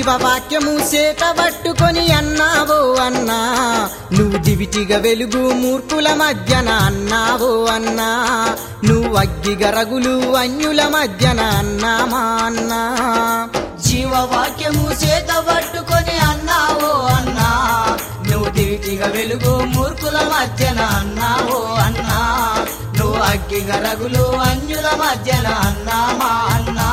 జీవవాక్యము చేత పట్టుకొని అన్నావో అన్నా నువ్వు దివిటిగా వెలుగు మూర్ఖుల మధ్యన అన్నావో అన్నా నువ్వు అగ్గిగ రగులు అన్యుల మధ్యన అన్నామా అన్నా జీవవాక్యము చేత పట్టుకొని అన్నావో అన్నా నువ్వు దివిటిగా వెలుగు మూర్ఖుల మధ్యన అన్నావో అన్నా నువ్వు అగ్గిగా రగులు అన్యుల మధ్యన అన్నామా అన్నా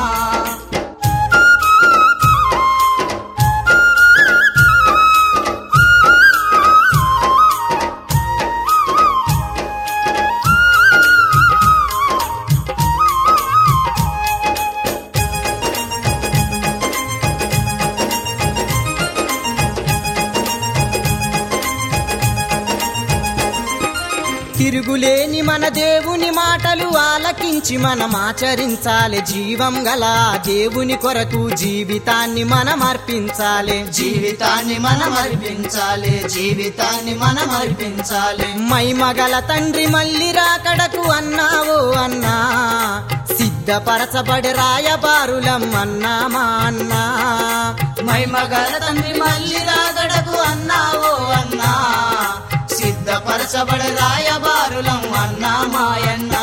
తిరుగులేని మన దేవుని మాటలు ఆలకించి మనం ఆచరించాలి జీవం గల ఆ దేవుని కొరకు జీవితాన్ని మనం అర్పించాలి జీవితాన్ని మనం అర్పించాలి జీవితాన్ని మనం అర్పించాలి మైమగల తండ్రి మళ్ళీ రాకడకు అన్నావో అన్నా సిద్ధపరచబడి రాయబారులం అన్నామా అన్నా మైమగల తండ్రి మళ్ళీ రాగడకు అన్నావో అన్నా సిద్ధపరచబడి రాయబారులం అన్నా మాయన్నా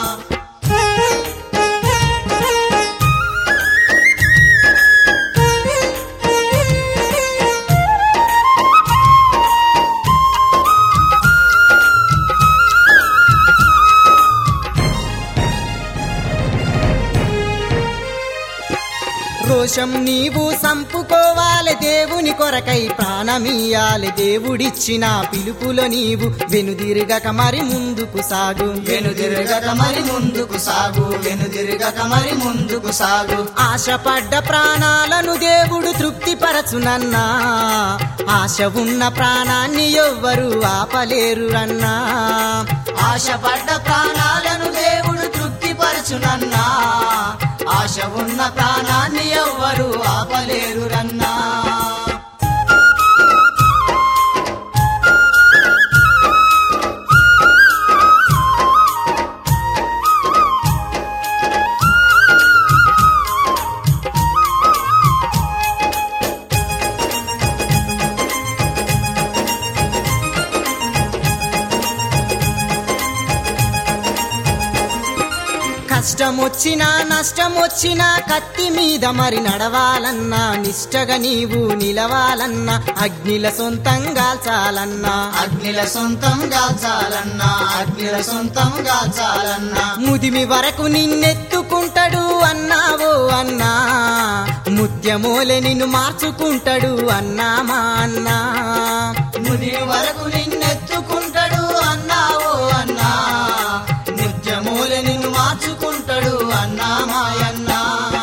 రోషం నీవు సంపుకోవాలి దేవుని కొరకై ప్రాణమీయాలి దేవుడిచ్చిన పిలుపులో నీవు వెనుదిరగక మరి ముందుకు సాగు వెనుదిరగక మరి ముందుకు సాగు వెనుదిరగక మరి ముందుకు సాగు ఆశపడ్డ ప్రాణాలను దేవుడు తృప్తిపరచునన్నా ఆశ ఉన్న ప్రాణాన్ని ఎవ్వరు ఆపలేరు అన్నా ఆశపడ్డ ప్రాణాలను దేవుడు తృప్తిపరచునన్నా ఆశ ఉన్న ప్రాణాన్ని ఎవ్వరు ఆపలేరు రన్నా కష్టం వచ్చినా నష్టం వచ్చినా కత్తి మీద మరి నడవాలన్నా నిష్టగా నీవు నిలవాలన్నా అగ్నిల సొంతంగా చాలన్నా అగ్నిల సొంతం గాల్చాలన్నా అగ్నిల సొంతం గాల్చాలన్నా ముదిమి వరకు నిన్నెత్తుకుంటాడు అన్నావో అన్నా ముత్యమోలే నిన్ను మార్చుకుంటాడు అన్నామా అన్నా ముని వరకు నిన్నెత్తుకుంటాడు అన్నావో అన్నా నిత్యమూల నిన్ను మార్చుకుంటాడు అన్నా మాయన్నా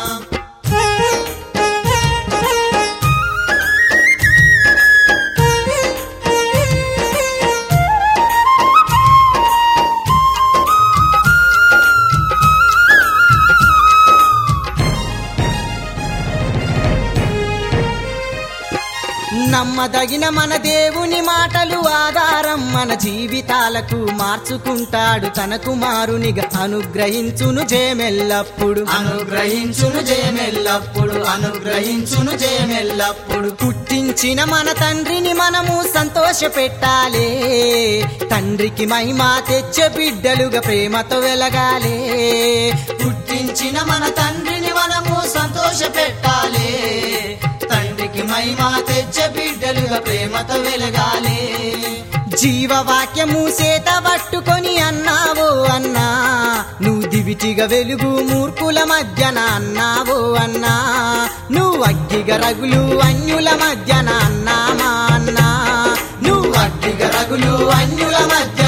నమ్మదగిన మన దేవుని మాటలు ఆధారం మన జీవితాలకు మార్చుకుంటాడు తన కుమారునిగా అనుగ్రహించును జయమెల్లప్పుడు అనుగ్రహించును జయమెల్లప్పుడు అనుగ్రహించును జయమెల్లప్పుడు పుట్టించిన మన తండ్రిని మనము సంతోష పెట్టాలే తండ్రికి మహిమ తెచ్చే బిడ్డలుగా ప్రేమతో వెలగాలే పుట్టించిన మన తండ్రిని మనము సంతోష పెట్టాలి తండ్రికి మహిమ తెచ్చే బిడ్డలుగా ప్రేమతో వెలగాలి జీవవాక్యము చేత పట్టుకొని అన్నావో అన్నా నువ్వు దివిటిగా వెలుగు మూర్ఖుల మధ్యన అన్నావో అన్నా నువ్వు అగ్గిగ రగులు అన్యుల మధ్యన అన్నామా అన్నా నువ్వు అట్టిగ రగులు అన్యుల మధ్య